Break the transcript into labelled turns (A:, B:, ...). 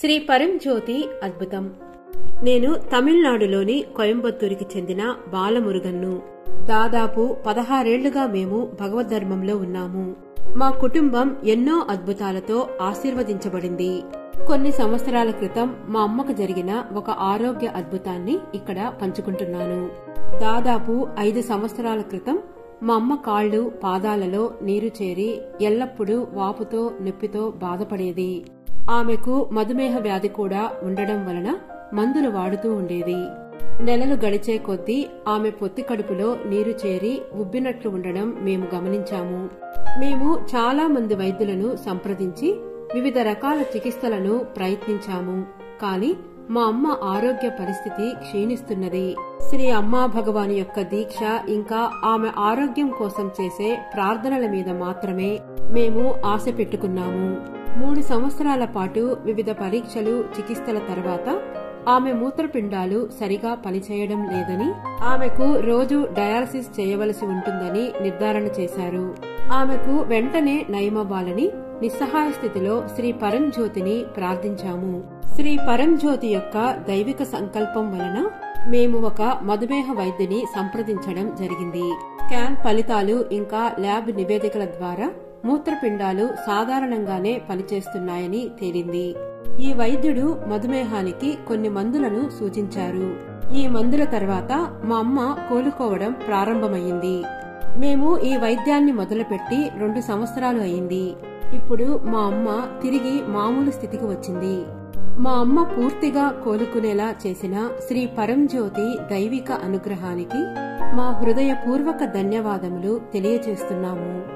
A: శ్రీ పరంజ్యోతి అద్భుతం నేను తమిళనాడులోని కోయంబత్తూరుకి చెందిన బాలమురుగన్ను దాదాపు పదహారేళ్లుగా మేము భగవద్ధర్మంలో ఉన్నాము మా కుటుంబం ఎన్నో అద్భుతాలతో ఆశీర్వదించబడింది కొన్ని సంవత్సరాల క్రితం మా అమ్మకు జరిగిన ఒక ఆరోగ్య అద్భుతాన్ని ఇక్కడ పంచుకుంటున్నాను దాదాపు ఐదు సంవత్సరాల క్రితం మా అమ్మ కాళ్ళు పాదాలలో నీరు చేరి ఎల్లప్పుడూ వాపుతో నొప్పితో బాధపడేది ఆమెకు మధుమేహ వ్యాధి కూడా ఉండడం వలన మందులు వాడుతూ ఉండేది నెలలు గడిచే కొద్దీ ఆమె పొత్తి కడుపులో నీరు చేరి ఉబ్బినట్లు ఉండడం మేము గమనించాము మేము చాలా మంది వైద్యులను సంప్రదించి వివిధ రకాల చికిత్సలను ప్రయత్నించాము కాని మా అమ్మ ఆరోగ్య పరిస్థితి క్షీణిస్తున్నది శ్రీ అమ్మా భగవాని యొక్క దీక్ష ఇంకా ఆమె ఆరోగ్యం కోసం చేసే ప్రార్థనల మీద మాత్రమే మేము ఆశ పెట్టుకున్నాము మూడు సంవత్సరాల పాటు వివిధ పరీక్షలు చికిత్సల తర్వాత ఆమె మూత్రపిండాలు సరిగా పనిచేయడం లేదని ఆమెకు రోజు డయాలసిస్ చేయవలసి ఉంటుందని నిర్ధారణ చేశారు ఆమెకు వెంటనే నయమవ్వాలని నిస్సహాయ స్థితిలో శ్రీ పరంజ్యోతిని ప్రార్థించాము శ్రీ పరంజ్యోతి యొక్క దైవిక సంకల్పం వలన మేము ఒక మధుమేహ వైద్యుని సంప్రదించడం జరిగింది స్కాన్ ఫలితాలు ఇంకా ల్యాబ్ నివేదికల ద్వారా మూత్రపిండాలు సాధారణంగానే పనిచేస్తున్నాయని తేలింది ఈ వైద్యుడు మధుమేహానికి కొన్ని మందులను సూచించారు ఈ మందుల తర్వాత మా అమ్మ కోలుకోవడం ప్రారంభమైంది మేము ఈ వైద్యాన్ని మొదలుపెట్టి రెండు సంవత్సరాలు అయింది ఇప్పుడు మా అమ్మ తిరిగి మామూలు స్థితికి వచ్చింది మా అమ్మ పూర్తిగా కోలుకునేలా చేసిన శ్రీ పరంజ్యోతి దైవిక అనుగ్రహానికి మా హృదయపూర్వక ధన్యవాదములు తెలియజేస్తున్నాము